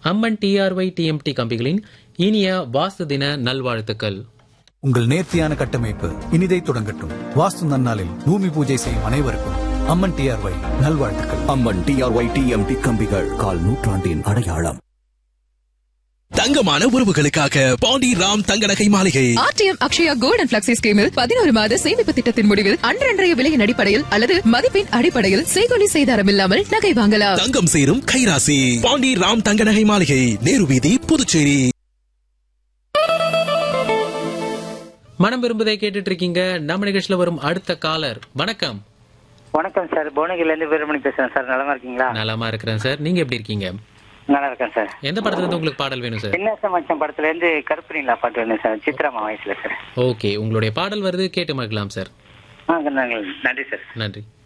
அம்மன் TRY TMT கம்பிகளின் இனிய வாஸ்து தின நல்வாழ்த்துக்கள் உங்கள் நேர்த்தியான கட்டமைப்பு இனிதை தொடங்கட்டும் வாஸ்து நன்னாளில் பூமி பூஜை செய்யும் அனைவருக்கும் அம்மன் டிஆர்ஒய் நல்வாழ்த்துக்கள் அம்மன் டிஆர்ஒய் டிஎம்டி கம்பிகள் கால் நூற்றாண்டின் அடையாளம் தங்கமான உறவுகளுக்காக பாண்டி ராம் தங்க நகை மாளிகை RTM Akshaya gold and flexi ஸ்கீமில் பதினோரு மாத சேமிப்பு திட்டத்தின் முடிவில் அன்றன்றைய விலையின் அடிப்படையில் அல்லது மதிப்பின் அடிப்படையில் செய்கொலி செய்தாரம் இல்லாமல் நகை வாங்கலாம் தங்கம் சேரும் கைராசி பாண்டி ராம் தங்க நகை மாளிகை நேரு வீதி புதுச்சேரி மனம் விரும்புதை கேட்டுட்டு இருக்கீங்க நம்ம நிகழ்ச்சியில வரும் அடுத்த காலர் வணக்கம் வணக்கம் சார் புவனகிரில இருந்து வீரமணி பேசுறேன் சார் நலமா இருக்கீங்களா நலமா இருக்கிறேன் சார் நீங்க எப்படி இருக்கீங்க நல்லா இருக்கேன் சார் எந்த படத்துல இருந்து உங்களுக்கு பாடல் வேணும் சார் என்ன மச்சம் படத்துல இருந்து கருப்பு நீலா பாட்டு வேணும் சார் சித்ராமா வயசுல சார் ஓகே உங்களுடைய பாடல் வருது கேட்டு மகிழலாம் சார் ஆ நன்றி சார் நன்றி